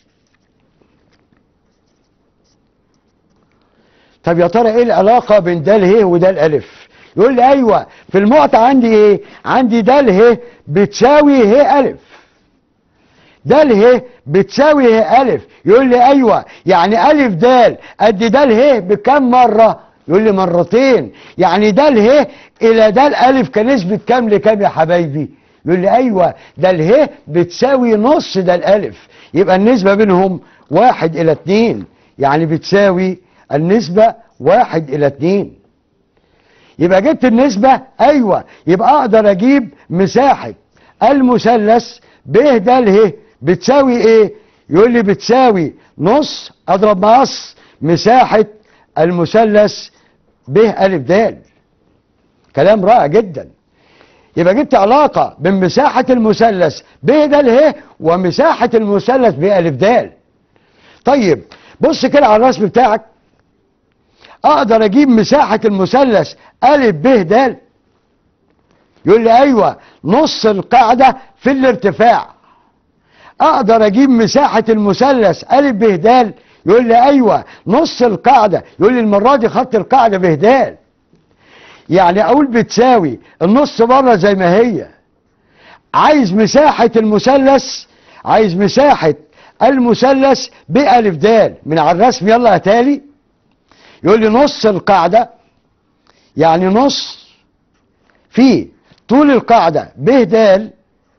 طب يا ترى ايه العلاقة بين د ه ود الالف يقول لي ايوه في المعطى عندي ايه عندي د ه بتساوي ه الف د ه بتساوي ه الف يقول لي ايوه يعني الف د قد د ه بكم مرة يقول لي مرتين يعني د ه الى د الف كنسبة كام لكام يا حبايبي يقول لي ايوه د ه بتساوي نص د الالف يبقى النسبة بينهم واحد الى اتنين يعني بتساوي النسبة واحد الى اتنين يبقى جبت النسبة ايوه يبقى اقدر اجيب مساحة المثلث ب د ه بتساوي ايه يقول لي بتساوي نص اضرب مقص مساحة المثلث ب ا د كلام رائع جدا يبقى جبت علاقة بين مساحة المثلث ب د ه ومساحة المثلث ب ا د طيب بص كده على الرسم بتاعك اقدر اجيب مساحة المثلث ا ب د يقول لي ايوه نص القاعدة في الارتفاع اقدر اجيب مساحة المثلث ا ب د يقول لي ايوه نص القاعدة يقول لي المرة دي خط القاعدة ب د يعني اقول بتساوي النص بره زي ما هي عايز مساحة المثلث عايز مساحة المثلث ب ا د من على الرسم يلا يا تالي يقول لي نص القاعدة يعني نص في طول القاعدة ب د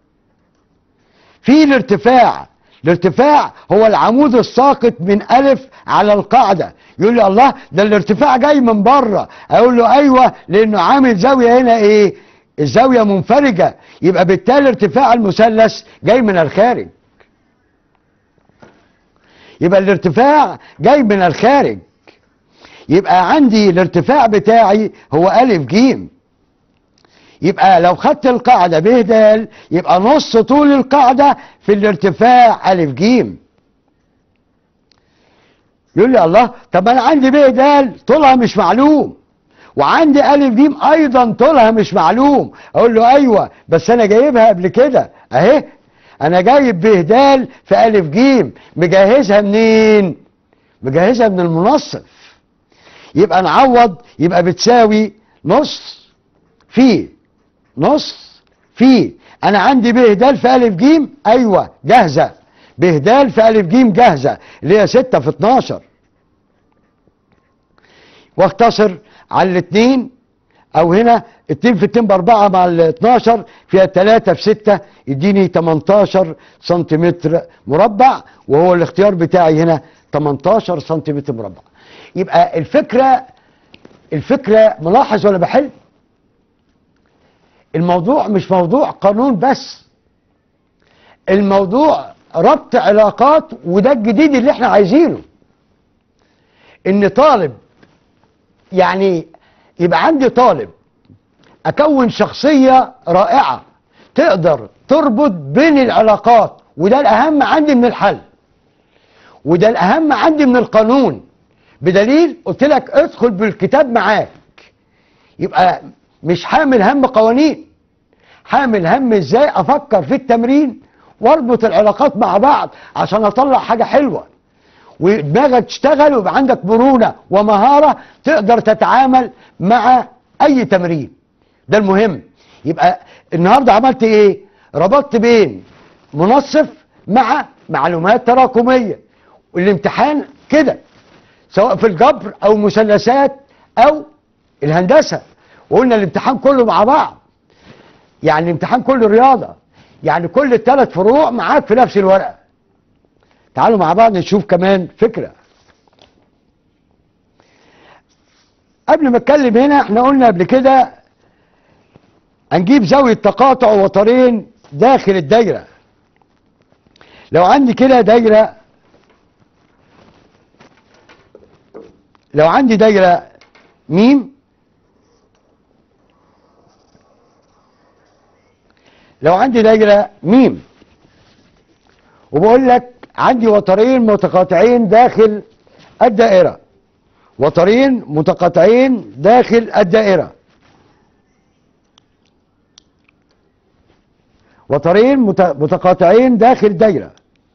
في الارتفاع الارتفاع هو العمود الساقط من ألف على القاعدة يقول لي الله ده الارتفاع جاي من بره اقول له ايوه لانه عامل زاوية هنا ايه الزاوية منفرجة يبقى بالتالي ارتفاع المثلث جاي من الخارج يبقى الارتفاع جاي من الخارج يبقى عندي الارتفاع بتاعي هو ألف جيم يبقى لو خدت القاعدة ب د يبقى نص طول القاعدة في الارتفاع ألف جيم يقول لي الله طب أنا عندي ب د طولها مش معلوم وعندي ألف جيم أيضا طولها مش معلوم أقول له أيوة بس أنا جايبها قبل كده أهي أنا جايب ب د في ألف جيم مجهزها منين؟ مجهزها من المنصف يبقى نعوض يبقى بتساوي نص في نص في انا عندي ب د في الف ج ايوه جاهزه ب د في الف ج جاهزه اللي هي 6 في 12 واختصر على الاثنين او هنا 2 في 2 باربعة مع ال 12 فيها 3 في 6 يديني 18 سنتيمتر مربع وهو الاختيار بتاعي هنا 18 سنتيمتر مربع يبقى الفكرة الفكرة ملاحظ ولا بحل الموضوع مش موضوع قانون بس الموضوع ربط علاقات وده الجديد اللي احنا عايزينه ان طالب يعني يبقى عندي طالب اكون شخصية رائعة تقدر تربط بين العلاقات وده الاهم عندي من الحل وده الاهم عندي من القانون بدليل قلت لك ادخل بالكتاب معاك يبقى مش حامل هم قوانين حامل هم ازاي افكر في التمرين واربط العلاقات مع بعض عشان اطلع حاجة حلوة ودماغك تشتغل ويبقى عندك مرونة ومهارة تقدر تتعامل مع اي تمرين ده المهم يبقى النهاردة عملت ايه ربطت بين منصف مع معلومات تراكمية والامتحان كده سواء في الجبر او مثلثات او الهندسة وقلنا الامتحان كله مع بعض يعني الامتحان كله رياضة يعني كل الثلاث فروع معاك في نفس الورقة تعالوا مع بعض نشوف كمان فكرة قبل ما اتكلم هنا احنا قلنا قبل كده هنجيب زاوية تقاطع وترين داخل الدايرة لو عندي كده دايرة لو عندي دايرة ميم لو عندي دايرة ميم وبقول لك عندي وترين متقاطعين داخل الدائرة وترين متقاطعين داخل الدائرة وترين مت- متقاطعين داخل دايرة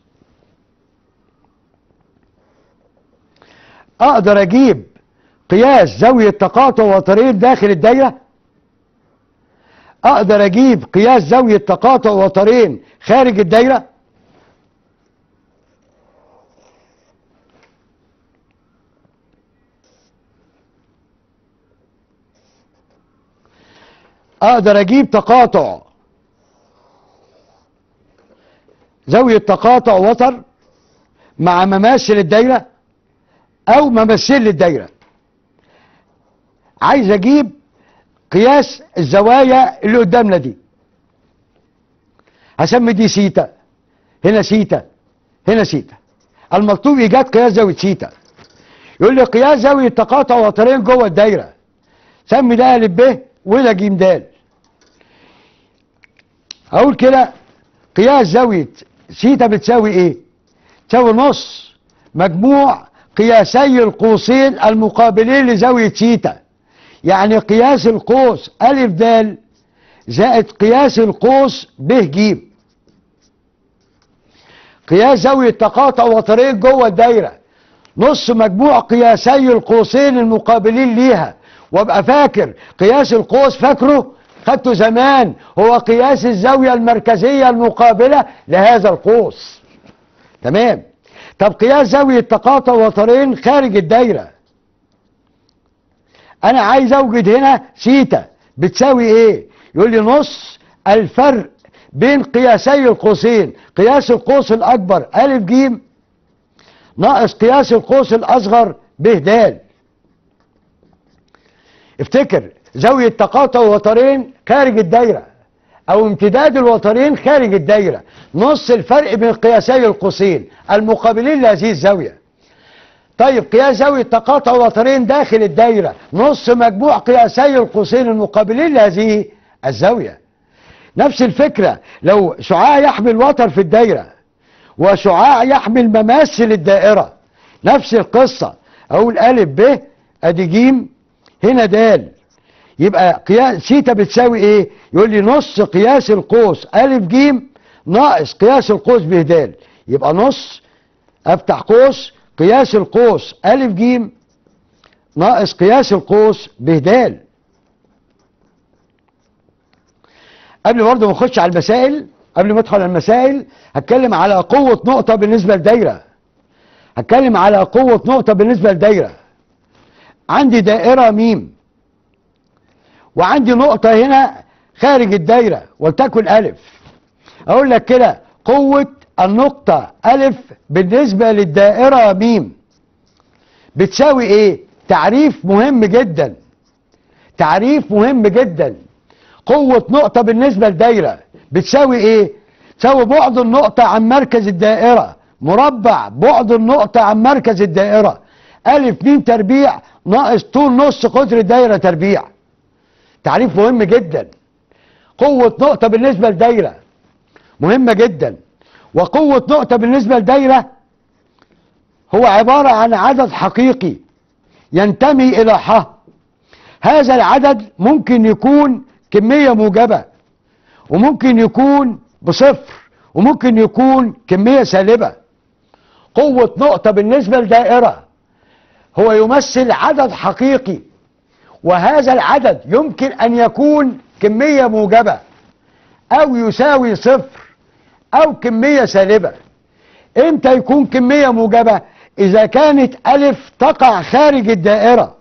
اقدر اجيب قياس زاوية تقاطع وترين داخل الدايرة اقدر اجيب قياس زاوية تقاطع وترين خارج الدايرة اقدر اجيب تقاطع زاوية تقاطع وتر مع مماثل الدايرة او مماثل للدايرة عايز اجيب قياس الزوايا اللي قدامنا دي هسمي دي سيتا هنا سيتا هنا سيتا المطلوب ايجاد قياس زاوية سيتا يقول لي قياس زاوية تقاطع وترين جوه الدايرة سمي ده الف ب وده ج د اقول كده قياس زاوية سيتا بتساوي ايه تساوي نص مجموع قياسي القوسين المقابلين لزاوية سيتا يعني قياس القوس ألف د زائد قياس القوس ب ج قياس زاوية تقاطع وترين جوه الدايرة نص مجموع قياسي القوسين المقابلين ليها وابقى فاكر قياس القوس فاكره خدته زمان هو قياس الزاوية المركزية المقابلة لهذا القوس تمام طب قياس زاوية تقاطع وترين خارج الدايرة انا عايز اوجد هنا سيتا بتساوي ايه يقول لي نص الفرق بين قياسي القوسين قياس القوس الاكبر الف ج ناقص قياس القوس الاصغر ب د افتكر زاوية تقاطع وترين خارج الدايرة او امتداد الوترين خارج الدايرة نص الفرق بين قياسي القوسين المقابلين لهذه الزاوية طيب قياس زاوية تقاطع وترين داخل الدايرة نص مجموع قياسي القوسين المقابلين لهذه الزاوية نفس الفكرة لو شعاع يحمل وتر في الدايرة وشعاع يحمل مماثل الدائرة نفس القصة اقول الف ب ادي ج هنا د يبقى قياس سيتا بتساوي ايه يقول لي نص قياس القوس الف ج ناقص قياس القوس ب د يبقى نص افتح قوس قياس القوس الف ج ناقص قياس القوس ب د قبل برضه ما نخش على المسائل قبل ما ادخل على المسائل هتكلم على قوة نقطة بالنسبة لدايرة هتكلم على قوة نقطة بالنسبة لدايرة عندي دائرة ميم وعندي نقطة هنا خارج الدايرة ولتكن ألف أقول لك كده قوة النقطة ألف بالنسبة للدائرة ميم بتساوي إيه؟ تعريف مهم جدا تعريف مهم جدا قوة نقطة بالنسبة لدايرة بتساوي إيه؟ تساوي بعد النقطة عن مركز الدائرة مربع بعد النقطة عن مركز الدائرة ألف ميم تربيع ناقص طول نص قطر الدايرة تربيع تعريف مهم جدا قوة نقطة بالنسبة لدايرة مهمة جدا وقوة نقطة بالنسبة لدايرة هو عبارة عن عدد حقيقي ينتمي إلى ح هذا العدد ممكن يكون كمية موجبة وممكن يكون بصفر وممكن يكون كمية سالبة قوة نقطة بالنسبة لدائرة هو يمثل عدد حقيقي وهذا العدد يمكن أن يكون كمية موجبة أو يساوي صفر أو كمية سالبة امتى يكون كمية موجبة إذا كانت ألف تقع خارج الدائرة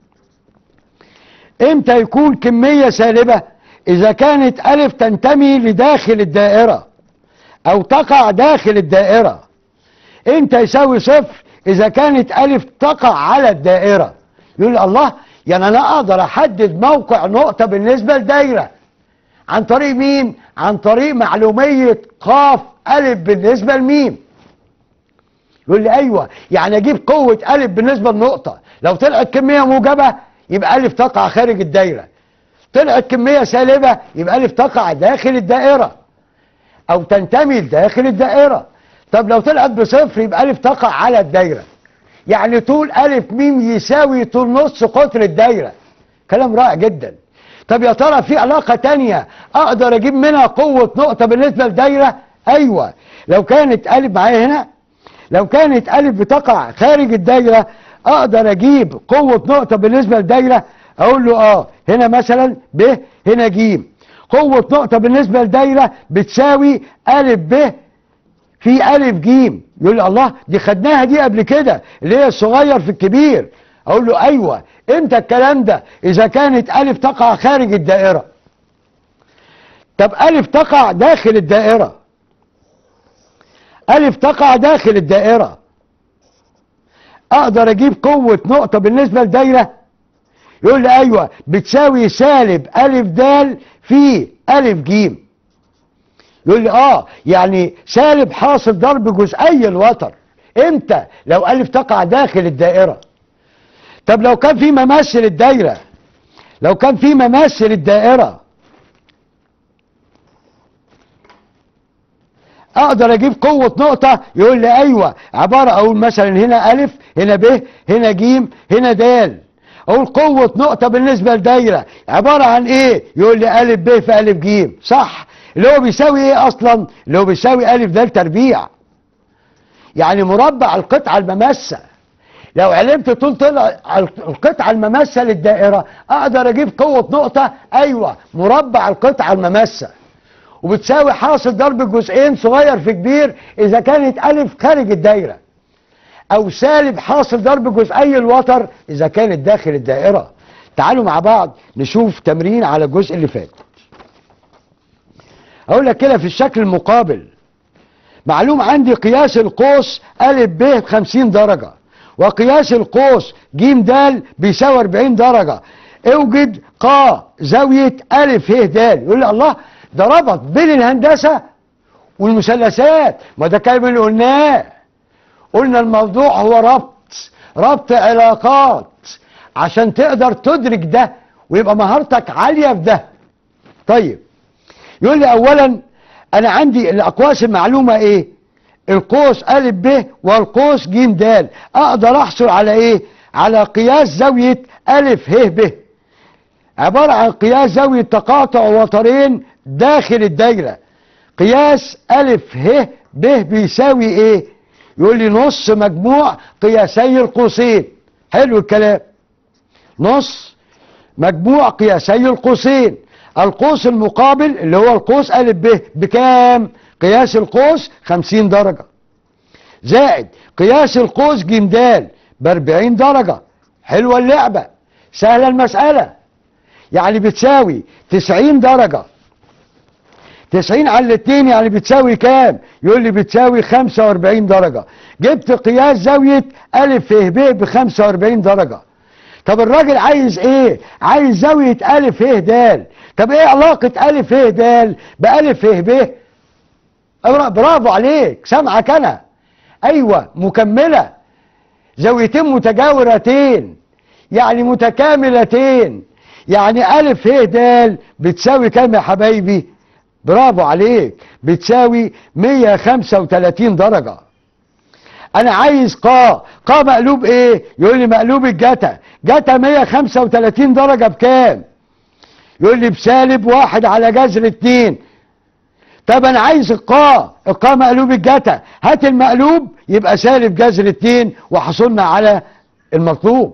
امتى يكون كمية سالبة إذا كانت ألف تنتمي لداخل الدائرة أو تقع داخل الدائرة امتى يساوي صفر إذا كانت ألف تقع على الدائرة يقول الله يعني أنا أقدر أحدد موقع نقطة بالنسبة لدايرة عن طريق مين؟ عن طريق معلومية قاف ألف بالنسبة لميم يقول لي أيوة يعني أجيب قوة ألف بالنسبة لنقطة لو طلعت كمية موجبة يبقى ألف تقع خارج الدايرة طلعت كمية سالبة يبقى ألف تقع داخل الدائرة أو تنتمي لداخل الدائرة طب لو طلعت بصفر يبقى ألف تقع على الدايرة يعني طول ألف ميم يساوي طول نص قطر الدايرة كلام رائع جدا طب يا ترى في علاقة تانية أقدر أجيب منها قوة نقطة بالنسبة للدايرة أيوة لو كانت ألف معايا هنا لو كانت ألف بتقع خارج الدايرة أقدر أجيب قوة نقطة بالنسبة للدايرة أقول له آه هنا مثلا ب هنا ج قوة نقطة بالنسبة للدايرة بتساوي ألف ب في ألف جيم يقول لي الله دي خدناها دي قبل كده اللي هي الصغير في الكبير أقول له أيوة إمتى الكلام ده إذا كانت ألف تقع خارج الدائرة طب ألف تقع داخل الدائرة ألف تقع داخل الدائرة أقدر أجيب قوة نقطة بالنسبة لدايرة يقول لي أيوة بتساوي سالب ألف دال في ألف جيم يقول لي اه يعني سالب حاصل ضرب جزئي الوتر امتى لو الف تقع داخل الدائره طب لو كان في مماثل الدايره لو كان في مماثل الدائره اقدر اجيب قوه نقطه يقول لي ايوه عباره اقول مثلا هنا الف هنا ب هنا ج هنا د اقول قوه نقطه بالنسبه لدايره عباره عن ايه يقول لي الف ب في الف ج صح اللي هو بيساوي ايه اصلا اللي هو بيساوي الف د تربيع يعني مربع القطعه المماسه لو علمت طول طلع القطعه المماسه للدائره اقدر اجيب قوه نقطه ايوه مربع القطعه المماسه وبتساوي حاصل ضرب جزئين صغير في كبير اذا كانت الف خارج الدايره او سالب حاصل ضرب جزئي الوتر اذا كانت داخل الدائره تعالوا مع بعض نشوف تمرين على الجزء اللي فات اقول لك كده في الشكل المقابل معلوم عندي قياس القوس ا ب ب 50 درجة وقياس القوس ج د بيساوي 40 درجة اوجد ق زاوية ا ه د يقول لي الله ده ربط بين الهندسة والمثلثات ما ده كلام اللي قلناه قلنا الموضوع هو ربط ربط علاقات عشان تقدر تدرك ده ويبقى مهارتك عالية في ده طيب يقول لي اولا انا عندي الاقواس المعلومة ايه القوس ا ب والقوس ج د اقدر احصل على ايه على قياس زاوية ا ه ب عبارة عن قياس زاوية تقاطع وترين داخل الدايرة قياس ا ه ب بيساوي ايه يقول لي نص مجموع قياسي القوسين حلو الكلام نص مجموع قياسي القوسين القوس المقابل اللي هو القوس ا ب بكام قياس القوس 50 درجة زائد قياس القوس ج د ب 40 درجة حلوة اللعبة سهلة المسألة يعني بتساوي 90 درجة 90 على الاتنين يعني بتساوي كام يقول لي بتساوي 45 درجة جبت قياس زاوية ألف ف ب ب 45 درجة طب الراجل عايز ايه عايز زاوية ألف ه د طب ايه علاقة ألف ه د بألف ه ب أبرا- برافو عليك سامعك انا ايوه مكملة زاويتين متجاورتين يعني متكاملتين يعني ألف ه د بتساوي كام يا حبايبي برافو عليك بتساوي 135 درجة انا عايز قا قا مقلوب ايه يقول لي مقلوب الجتا جتا 135 درجة بكام يقول لي بسالب واحد على جذر اتنين طب انا عايز القا القا مقلوب الجتا هات المقلوب يبقى سالب جذر اتنين وحصلنا على المطلوب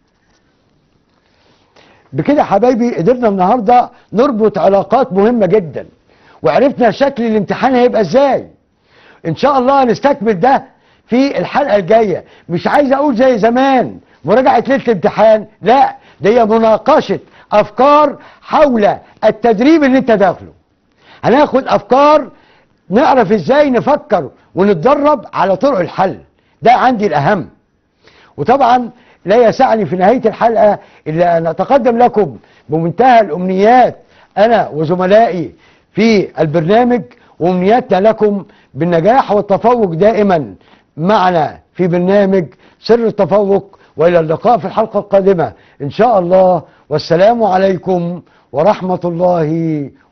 بكده يا حبايبي قدرنا النهارده نربط علاقات مهمة جدا وعرفنا شكل الامتحان هيبقى ازاي ان شاء الله هنستكمل ده في الحلقة الجاية مش عايز اقول زي زمان مراجعة ليلة الامتحان لا دي هي مناقشة افكار حول التدريب اللي انت داخله هناخد افكار نعرف ازاي نفكر ونتدرب على طرق الحل ده عندي الاهم وطبعا لا يسعني في نهاية الحلقة إلا أن أتقدم لكم بمنتهى الأمنيات أنا وزملائي في البرنامج وأمنياتنا لكم بالنجاح والتفوق دائما معنا في برنامج سر التفوق وإلى اللقاء في الحلقة القادمة إن شاء الله والسلام عليكم ورحمة الله